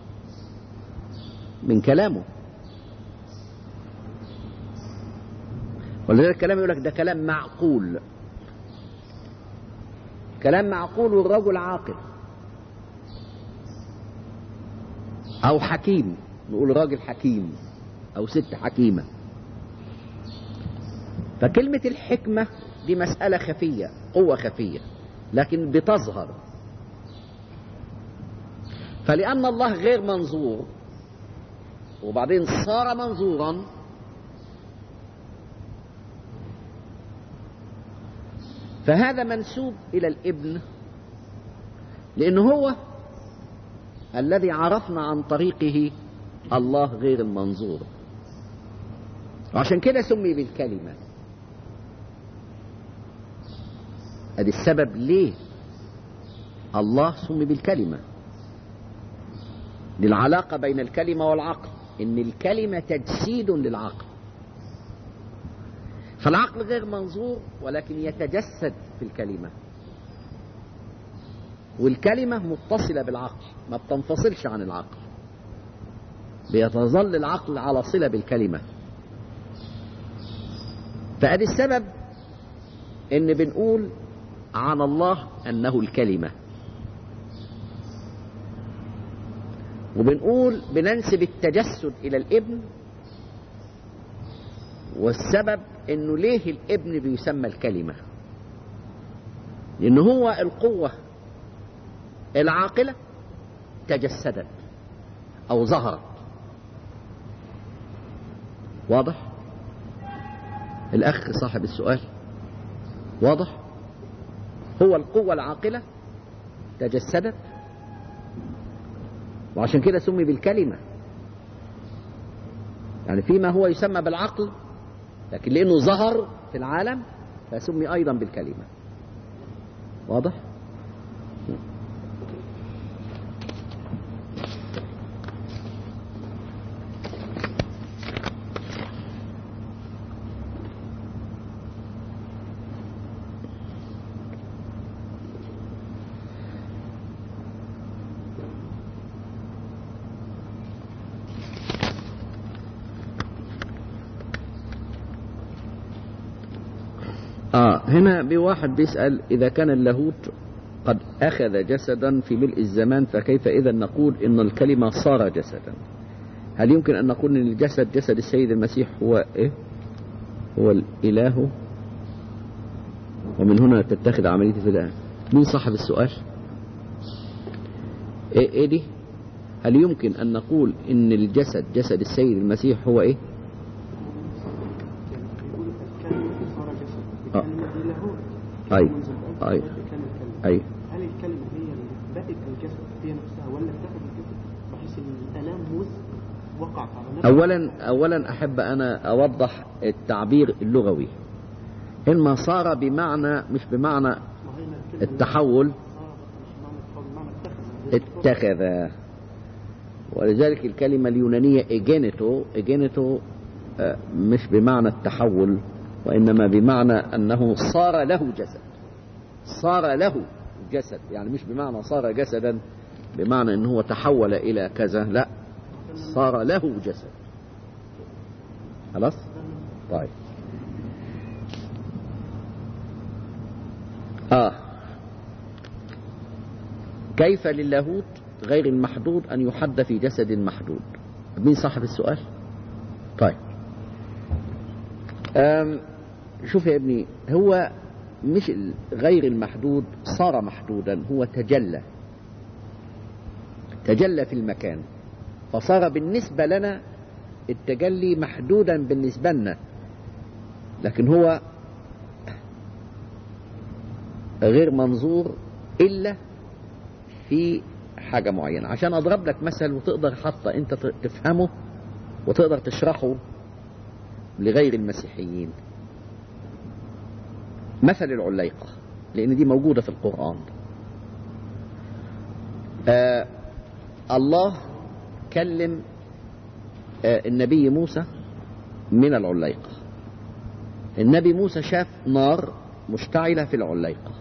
من كلامه ولذلك الكلام يقول لك ده كلام معقول كلام معقول والرجل عاقل او حكيم نقول راجل حكيم او ست حكيمة فكلمة الحكمة دي مسألة خفية قوة خفية لكن بتظهر فلأن الله غير منظور وبعدين صار منظورا فهذا منسوب إلى الابن لأنه هو الذي عرفنا عن طريقه الله غير المنظور وعشان كده سمي بالكلمة ادي السبب ليه الله سمي بالكلمة للعلاقة بين الكلمة والعقل ان الكلمة تجسيد للعقل فالعقل غير منظور ولكن يتجسد في الكلمة والكلمة متصلة بالعقل ما بتنفصلش عن العقل بيتظل العقل على صلة بالكلمة فأدي السبب ان بنقول عن الله انه الكلمة وبنقول بننسب التجسد الى الابن والسبب انه ليه الابن بيسمى الكلمة لان هو القوة العاقلة تجسدت او ظهرت واضح الاخ صاحب السؤال واضح هو القوة العاقلة تجسدت وعشان كده سمي بالكلمة يعني فيما هو يسمى بالعقل لكن لأنه ظهر في العالم فسمي أيضا بالكلمة واضح؟ آه هنا بواحد بيسأل إذا كان اللاهوت قد أخذ جسدا في ملء الزمان فكيف إذا نقول إن الكلمة صار جسدا هل يمكن أن نقول إن الجسد جسد السيد المسيح هو إيه هو الإله ومن هنا تتخذ عملية الفداء مين صاحب السؤال إيه, إيه دي هل يمكن أن نقول إن الجسد جسد السيد المسيح هو إيه آه. أي أي أي هل الكلمة هي اللي بقت الجسد هي نفسها ولا اتخذ الجسد بحيث ان الآلام موز وقعت على نفسه أولا أولا أحب أنا أوضح التعبير اللغوي إنما صار بمعنى مش بمعنى ما هي الكلمة التحول صار مش معنى التحول معنى اتخذ اتخذ ولذلك الكلمة اليونانية إيجينيتو إيجينيتو آه، مش بمعنى التحول وإنما بمعنى أنه صار له جسد صار له جسد يعني مش بمعنى صار جسدا بمعنى أنه هو تحول إلى كذا لا صار له جسد خلاص طيب آه كيف للاهوت غير المحدود أن يحد في جسد محدود مين صاحب السؤال طيب أم شوف يا ابني هو مش ال- غير المحدود صار محدودا هو تجلى تجلى في المكان فصار بالنسبة لنا التجلي محدودا بالنسبة لنا لكن هو غير منظور إلا في حاجة معينة عشان أضرب لك مثل وتقدر حتى أنت ت- تفهمه وتقدر تشرحه لغير المسيحيين مثل العليقة لأن دي موجودة في القرآن آه الله كلم آه النبي موسى من العليقة النبي موسى شاف نار مشتعلة في العليقة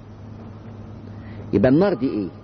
يبقى النار دي ايه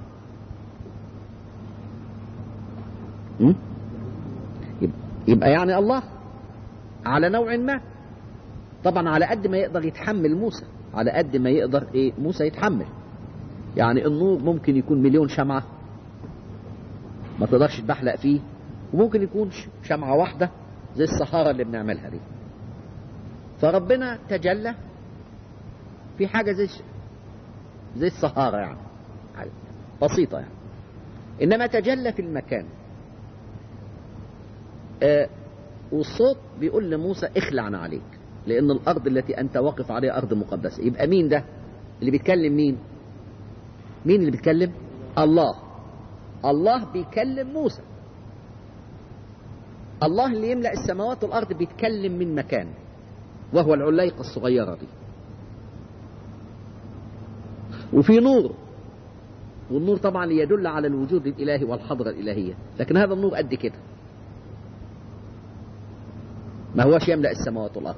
م? يبقى- يبقى يعني الله على نوع ما طبعا على قد ما يقدر يتحمل موسى على قد ما يقدر ايه موسى يتحمل يعني النور ممكن يكون مليون شمعة ما تقدرش تبحلق فيه وممكن يكون ش- شمعة واحدة زي الصحارى اللي بنعملها دي فربنا تجلى في حاجة زي زي الصهارة يعني بسيطة يعني إنما تجلى في المكان آه والصوت بيقول لموسى اخلعنا عليك لأن الأرض التي أنت واقف عليها أرض مقدسة يبقى مين ده اللي بيتكلم مين مين اللي بيتكلم الله الله بيكلم موسى الله اللي يملأ السماوات والأرض بيتكلم من مكان وهو العليقة الصغيرة دي وفي نور والنور طبعا يدل على الوجود الإلهي والحضرة الإلهية لكن هذا النور قد كده ما هوش يملأ السماوات والأرض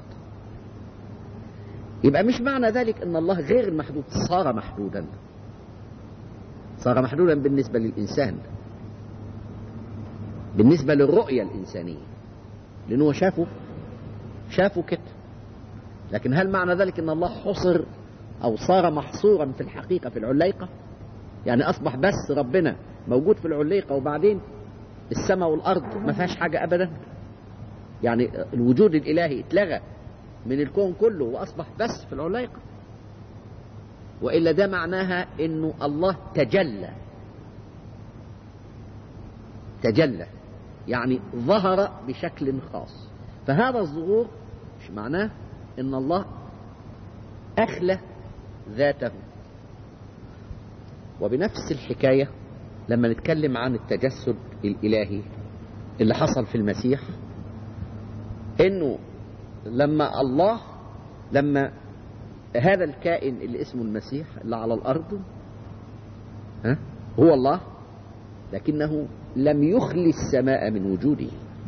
يبقى مش معنى ذلك ان الله غير محدود صار محدودا صار محدودا بالنسبة للإنسان بالنسبة للرؤية الإنسانية لأنه شافه شافه كده لكن هل معنى ذلك ان الله حصر او صار محصورا في الحقيقة في العليقة يعني اصبح بس ربنا موجود في العليقة وبعدين السماء والارض ما فيهاش حاجة ابدا يعني الوجود الالهي اتلغى من الكون كله واصبح بس في العليقة والا ده معناها انه الله تجلى تجلى يعني ظهر بشكل خاص فهذا الظهور مش معناه ان الله اخلى ذاته وبنفس الحكاية لما نتكلم عن التجسد الالهي اللي حصل في المسيح انه لما الله لما هذا الكائن اللي اسمه المسيح اللي على الارض ها هو الله لكنه لم يخلي السماء من وجوده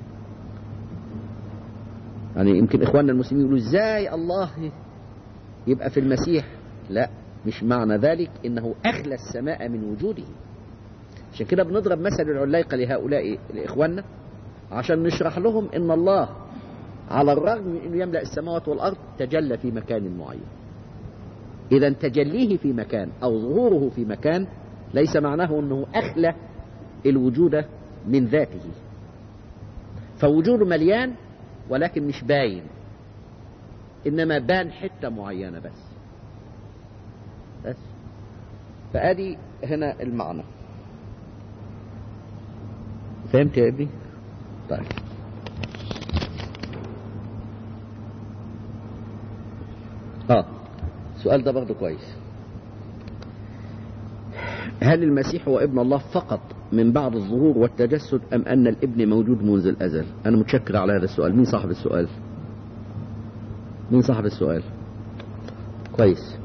يعني يمكن اخواننا المسلمين يقولوا ازاي الله يبقى في المسيح لا مش معنى ذلك انه اخلى السماء من وجوده عشان كده بنضرب مثل العلايقه لهؤلاء لاخواننا عشان نشرح لهم ان الله على الرغم من انه يملا السماوات والارض تجلى في مكان معين اذا تجليه في مكان او ظهوره في مكان ليس معناه انه اخلى الوجود من ذاته فوجوده مليان ولكن مش باين انما بان حته معينه بس بس فادي هنا المعنى فهمت يا ابني طيب اه السؤال ده برضه كويس هل المسيح هو ابن الله فقط من بعد الظهور والتجسد أم أن الابن موجود منذ الأزل أنا متشكر على هذا السؤال مين صاحب السؤال مين صاحب السؤال كويس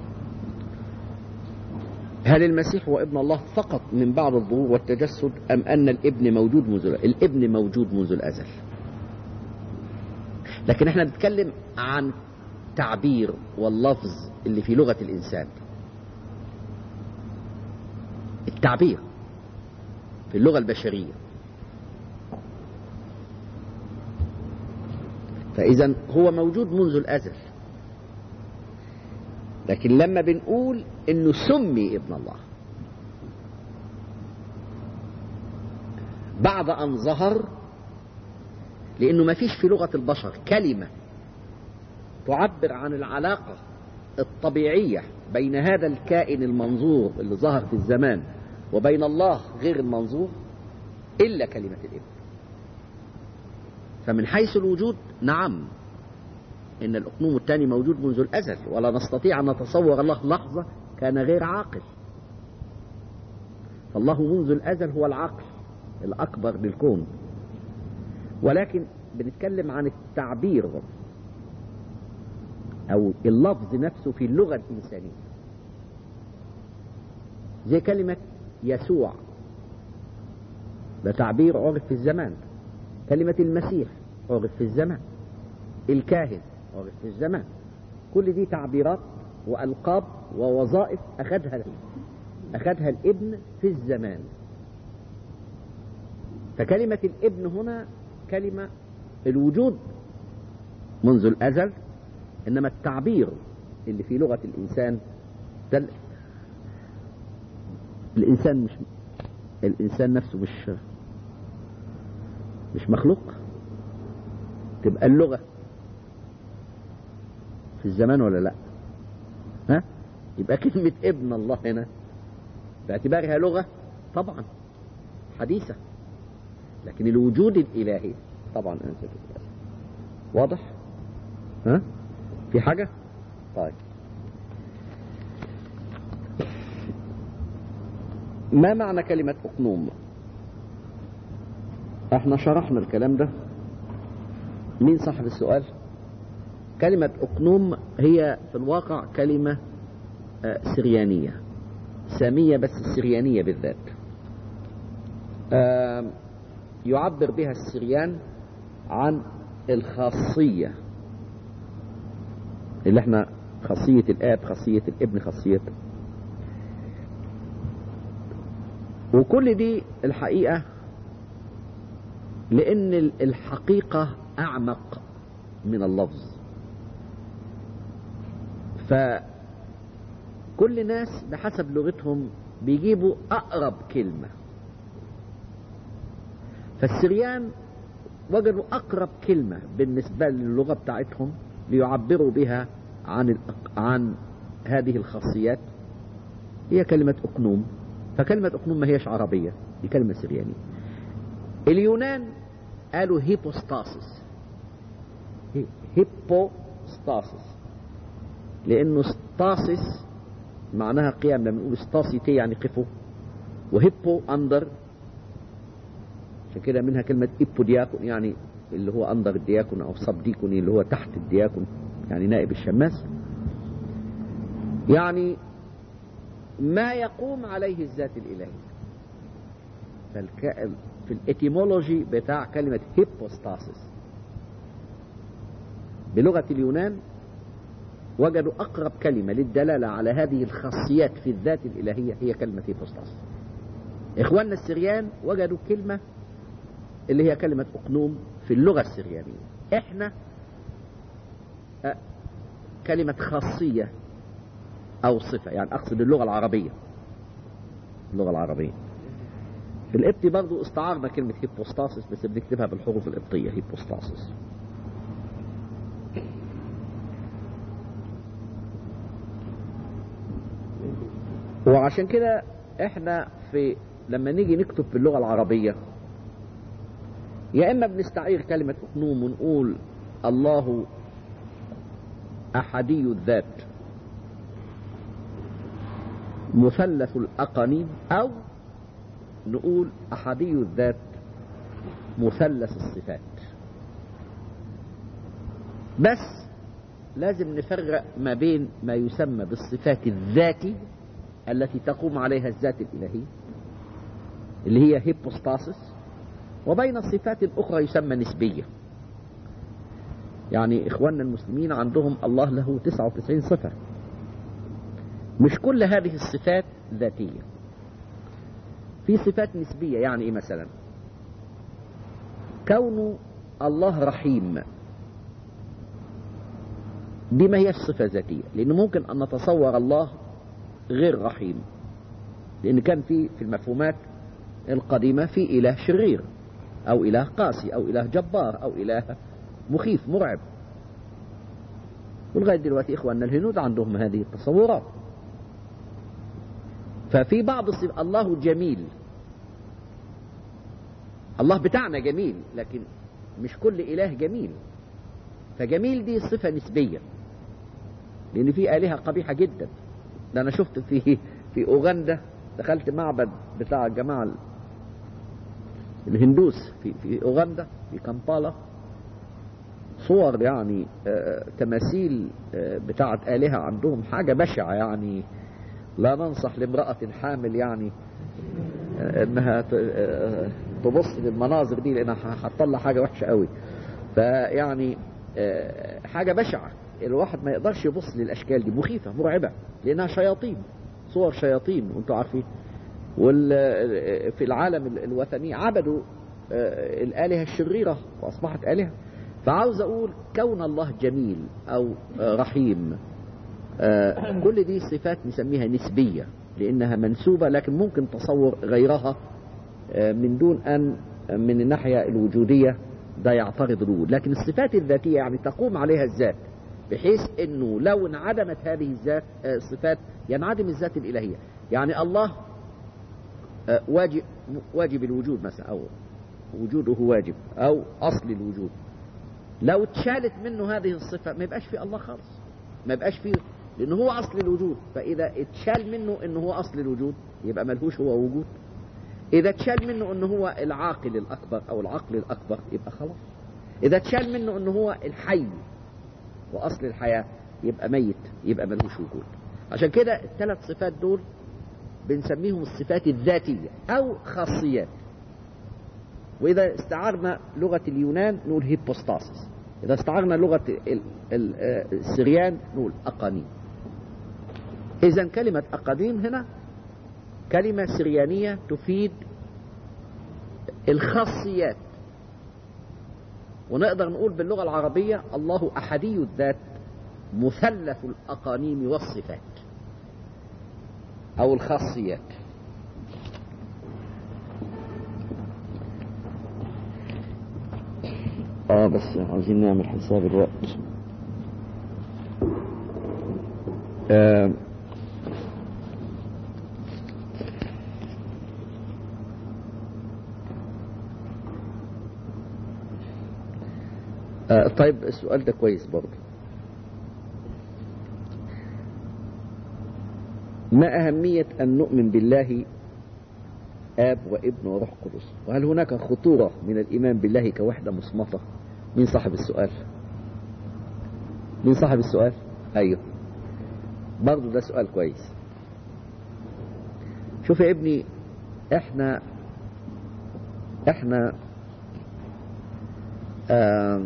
هل المسيح هو ابن الله فقط من بعد الظهور والتجسد أم أن الابن موجود منذ الأزل الابن موجود منذ الأزل لكن احنا بنتكلم عن تعبير واللفظ اللي في لغة الإنسان التعبير في اللغة البشرية فإذا هو موجود منذ الأزل لكن لما بنقول إنه سمي ابن الله بعد أن ظهر لأنه ما فيش في لغة البشر كلمة تعبر عن العلاقة الطبيعية بين هذا الكائن المنظور اللي ظهر في الزمان وبين الله غير المنظور إلا كلمة الابن فمن حيث الوجود نعم إن الأقنوم الثاني موجود منذ الأزل ولا نستطيع أن نتصور الله لحظة كان غير عاقل فالله منذ الأزل هو العقل الأكبر للكون ولكن بنتكلم عن التعبير أو اللفظ نفسه في اللغة الإنسانية زي كلمة يسوع ده تعبير عرف في الزمان كلمة المسيح عرف في الزمان الكاهن عرف في الزمان كل دي تعبيرات وألقاب ووظائف أخذها أخذها الابن في الزمان فكلمة الابن هنا كلمة الوجود منذ الأزل إنما التعبير اللي في لغة الإنسان ده الإنسان مش الإنسان نفسه مش مش مخلوق تبقى اللغة في الزمان ولا لا ها يبقى كلمة ابن الله هنا باعتبارها لغة طبعا حديثة لكن الوجود الإلهي طبعا أنت واضح ها في حاجة طيب ما معنى كلمة أقنوم احنا شرحنا الكلام ده مين صاحب السؤال كلمة أقنوم هي في الواقع كلمة آه، سريانية سامية بس السريانية بالذات آم، يعبر بها السريان عن الخاصية اللي احنا خاصية الآب خاصية الابن خاصية وكل دي الحقيقة لأن ال- الحقيقة أعمق من اللفظ فكل ناس بحسب لغتهم بيجيبوا أقرب كلمة فالسريان وجدوا أقرب كلمة بالنسبة للغة بتاعتهم ليعبروا بها عن الأق- عن هذه الخاصيات هي كلمة أقنوم فكلمة أقنوم ما هيش عربية دي كلمة سريانية اليونان قالوا هيبوستاسيس هي- هيبوستاسيس لأنه ستاسيس معناها قيام لما نقول ستاسيتي يعني قفوا وهيبو أندر عشان كده منها كلمة إيبو دياكون يعني اللي هو أندر الدياكون أو صب ديكوني اللي هو تحت الدياكون يعني نائب الشماس يعني ما يقوم عليه الذات الإلهية فالك... في الاتيمولوجي بتاع كلمة هيبوستاسيس بلغة اليونان وجدوا أقرب كلمة للدلالة على هذه الخاصيات في الذات الإلهية هي كلمة هيبوستاسيس إخواننا السريان وجدوا كلمة اللي هي كلمة أقنوم في اللغة السريانية إحنا أه كلمة خاصية أو صفة يعني أقصد اللغة العربية اللغة العربية في القبطي برضو استعارنا كلمة هيبوستاسيس بس بنكتبها بالحروف القبطية هيبوستاسيس وعشان كده احنا في لما نيجي نكتب في اللغة العربية يا اما بنستعير كلمة اقنوم ونقول الله احدي الذات مثلث الاقانيم او نقول احدي الذات مثلث الصفات بس لازم نفرق ما بين ما يسمى بالصفات الذاتي التي تقوم عليها الذات الإلهية اللي هي هيبوستاسيس وبين الصفات الأخرى يسمى نسبية يعني إخواننا المسلمين عندهم الله له 99 صفة مش كل هذه الصفات ذاتية في صفات نسبية يعني إيه مثلا كون الله رحيم دي ما هي صفة ذاتية لأن ممكن أن نتصور الله غير رحيم لأن كان في في المفهومات القديمة في إله شرير أو إله قاسي أو إله جبار أو إله مخيف مرعب ولغاية دلوقتي إخواننا الهنود عندهم هذه التصورات ففي بعض الصف... الله جميل الله بتاعنا جميل لكن مش كل إله جميل فجميل دي صفة نسبية لأن في آلهة قبيحة جدا ده أنا شفت في في أوغندا دخلت معبد بتاع الجماعة الهندوس في في أوغندا في كامبالا صور يعني آه تماثيل آه بتاعة آلهة عندهم حاجة بشعة يعني لا ننصح لامرأة حامل يعني آه انها تبص للمناظر دي لانها هتطلع حاجة وحشة قوي فيعني حاجة بشعة الواحد ما يقدرش يبص للاشكال دي مخيفة مرعبة لانها شياطين صور شياطين وانتوا عارفين وال في العالم الوثني عبدوا الآلهة الشريرة وأصبحت آلهة فعاوز أقول كون الله جميل أو رحيم كل دي صفات نسميها نسبية لأنها منسوبة لكن ممكن تصور غيرها من دون أن من الناحية الوجودية ده يعترض الوجود لكن الصفات الذاتية يعني تقوم عليها الذات بحيث انه لو انعدمت هذه الذات آه، الصفات ينعدم الذات الالهيه يعني الله آه، واجب واجب الوجود مثلا او وجوده واجب او اصل الوجود لو اتشالت منه هذه الصفه ما يبقاش في الله خالص ما يبقاش فيه لانه هو اصل الوجود فاذا اتشال منه انه هو اصل الوجود يبقى ملهوش هو وجود اذا اتشال منه انه هو العاقل الاكبر او العقل الاكبر يبقى خلاص اذا اتشال منه انه هو الحي واصل الحياه يبقى ميت يبقى ملهوش وجود عشان كده الثلاث صفات دول بنسميهم الصفات الذاتيه او خاصيات واذا استعرنا لغه اليونان نقول هيبوستاسيس اذا استعرنا لغه ال- ال- آه، السريان نقول اقانيم اذا كلمه اقانيم هنا كلمه سريانيه تفيد الخاصيات ونقدر نقول باللغه العربيه الله احدي الذات مثلث الاقانيم والصفات او الخاصيات اه بس عايزين نعمل حساب الوقت آه آه طيب السؤال ده كويس برضه ما أهمية أن نؤمن بالله آب وابن وروح قدس وهل هناك خطورة من الإيمان بالله كوحدة مصمتة مين صاحب السؤال مين صاحب السؤال أيوه برضه ده سؤال كويس شوف يا ابني احنا احنا آه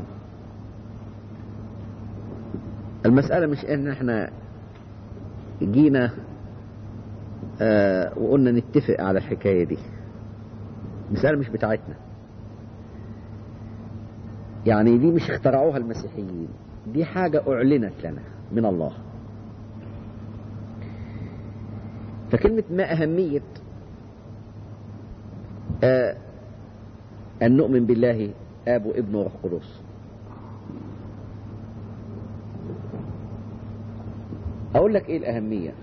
المسألة مش ان احنا جينا آه وقلنا نتفق على الحكاية دي المسألة مش بتاعتنا يعني دي مش اخترعوها المسيحيين دي حاجة أعلنت لنا من الله فكلمة ما أهمية آه أن نؤمن بالله آب وابن وروح قدس أقول لك إيه الأهمية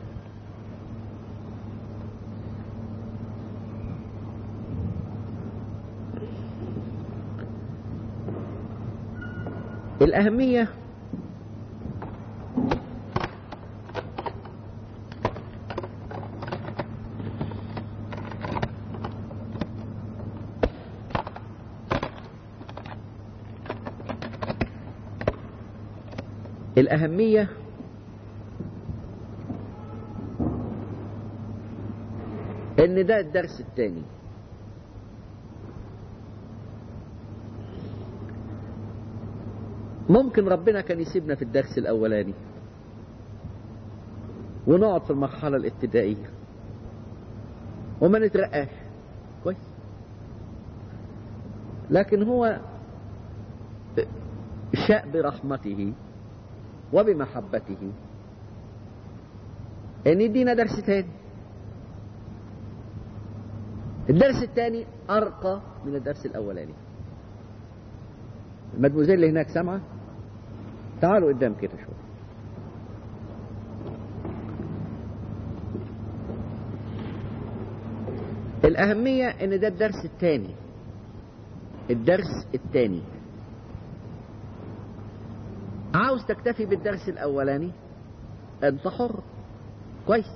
الأهمية الأهمية إن ده الدرس الثاني ممكن ربنا كان يسيبنا في الدرس الأولاني ونقعد في المرحلة الابتدائية وما نترقاش كويس لكن هو شاء برحمته وبمحبته ان يدينا درس تاني الدرس الثاني ارقى من الدرس الاولاني المدموزيل اللي هناك سامعه تعالوا قدام كده شوي الأهمية إن ده الدرس الثاني الدرس الثاني عاوز تكتفي بالدرس الأولاني أنت حر كويس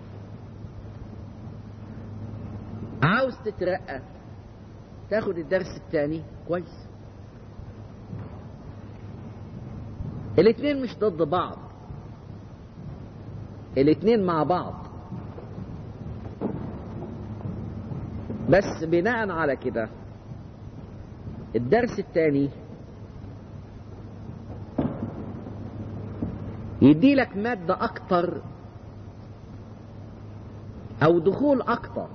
عاوز تترقى تاخد الدرس الثاني كويس الاثنين مش ضد بعض الاثنين مع بعض بس بناء على كده الدرس الثاني يدي لك مادة أكتر أو دخول أكتر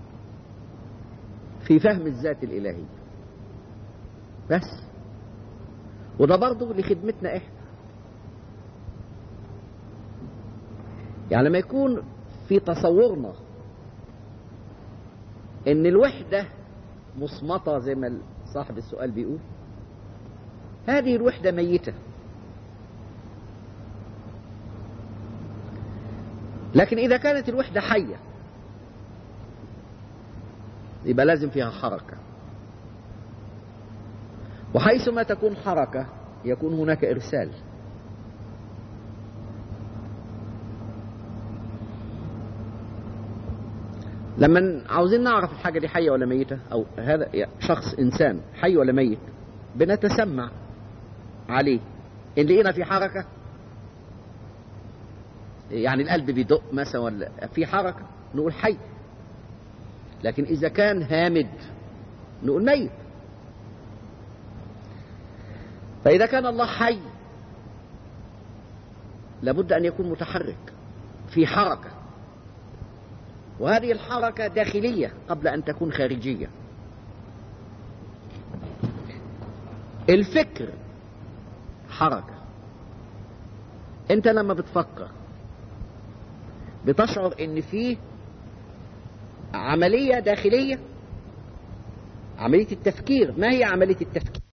في فهم الذات الإلهي بس وده برضه لخدمتنا إحنا يعني لما يكون في تصورنا ان الوحدة مصمتة زي ما صاحب السؤال بيقول هذه الوحدة ميتة لكن إذا كانت الوحدة حية يبقى لازم فيها حركة وحيثما تكون حركة يكون هناك إرسال لما عاوزين نعرف الحاجة دي حية ولا ميتة أو هذا شخص إنسان حي ولا ميت بنتسمع عليه إن لقينا في حركة يعني القلب بيدق مثلا ولا في حركة نقول حي لكن إذا كان هامد نقول ميت فإذا كان الله حي لابد أن يكون متحرك في حركة وهذه الحركة داخلية قبل أن تكون خارجية الفكر حركة أنت لما بتفكر بتشعر ان فيه عملية داخلية عملية التفكير ما هي عملية التفكير